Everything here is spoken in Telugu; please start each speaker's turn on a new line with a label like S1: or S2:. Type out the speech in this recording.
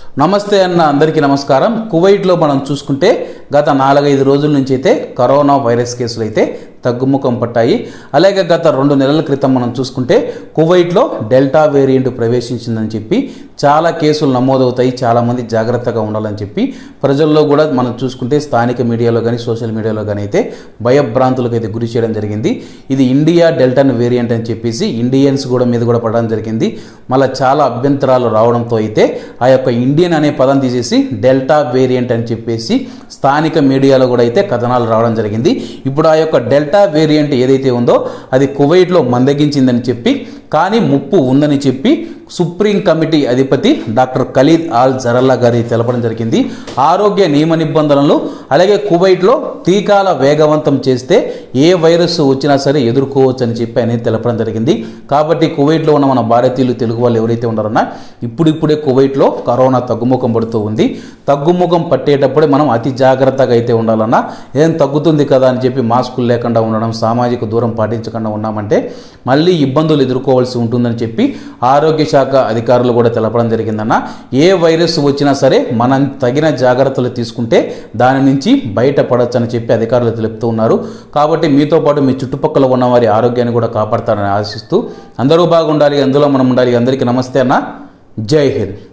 S1: నమస్తే అన్న అందరికీ నమస్కారం కువైట్లో మనం చూసుకుంటే గత నాలుగైదు రోజుల నుంచి అయితే కరోనా వైరస్ కేసులు అయితే తగ్గుముఖం పట్టాయి అలాగే గత రెండు నెలల క్రితం మనం చూసుకుంటే కువైట్లో డెల్టా వేరియంట్ ప్రవేశించిందని చెప్పి చాలా కేసులు నమోదవుతాయి చాలామంది జాగ్రత్తగా ఉండాలని చెప్పి ప్రజల్లో కూడా మనం చూసుకుంటే స్థానిక మీడియాలో కానీ సోషల్ మీడియాలో కానీ అయితే భయభ్రాంతులకు అయితే గురి చేయడం జరిగింది ఇది ఇండియా డెల్టాన్ వేరియంట్ అని చెప్పేసి ఇండియన్స్ కూడా మీద కూడా పడడం జరిగింది మళ్ళీ చాలా అభ్యంతరాలు రావడంతో అయితే ఆ యొక్క ఇండియన్ అనే పదం తీసేసి డెల్టా వేరియంట్ అని చెప్పేసి స్థానిక మీడియాలో కూడా అయితే కథనాలు రావడం జరిగింది ఇప్పుడు ఆ యొక్క డెల్టా వేరియంట్ ఏదైతే ఉందో అది కువైట్లో మందగించిందని చెప్పి కానీ ముప్పు ఉందని చెప్పి సుప్రీం కమిటీ అధిపతి డాక్టర్ ఖలీద్ ఆల్ జరల్లా గారి తెలపడం జరిగింది ఆరోగ్య నియమ నిబంధనలు అలాగే కువైట్లో టీకాల వేగవంతం చేస్తే ఏ వైరస్ వచ్చినా సరే ఎదుర్కోవచ్చు అని చెప్పి అనేది తెలపడం జరిగింది కాబట్టి కువైట్లో ఉన్న మన భారతీయులు తెలుగు వాళ్ళు ఎవరైతే ఉన్నారన్నా ఇప్పుడిప్పుడే కువైట్లో కరోనా తగ్గుముఖం పడుతూ ఉంది తగ్గుముఖం పట్టేటప్పుడే మనం అతి జాగ్రత్తగా అయితే ఉండాలన్నా ఏం తగ్గుతుంది కదా అని చెప్పి మాస్కులు లేకుండా ఉండడం సామాజిక దూరం పాటించకుండా ఉన్నామంటే మళ్ళీ ఇబ్బందులు ఎదుర్కోవాల్సి ఉంటుందని చెప్పి ఆరోగ్య శాఖ అధికారులు కూడా తెలపడం జరిగిందన్న ఏ వైరస్ వచ్చినా సరే మనం తగిన జాగ్రత్తలు తీసుకుంటే దాని నుంచి బయటపడవచ్చు అని చెప్పి అధికారులు తెలుపుతూ ఉన్నారు కాబట్టి మీతో పాటు మీ చుట్టుపక్కల ఉన్న వారి ఆరోగ్యాన్ని కూడా కాపాడతారని ఆశిస్తూ అందరూ బాగుండాలి అందులో మనం ఉండాలి అందరికీ నమస్తే అన్న జై హింద్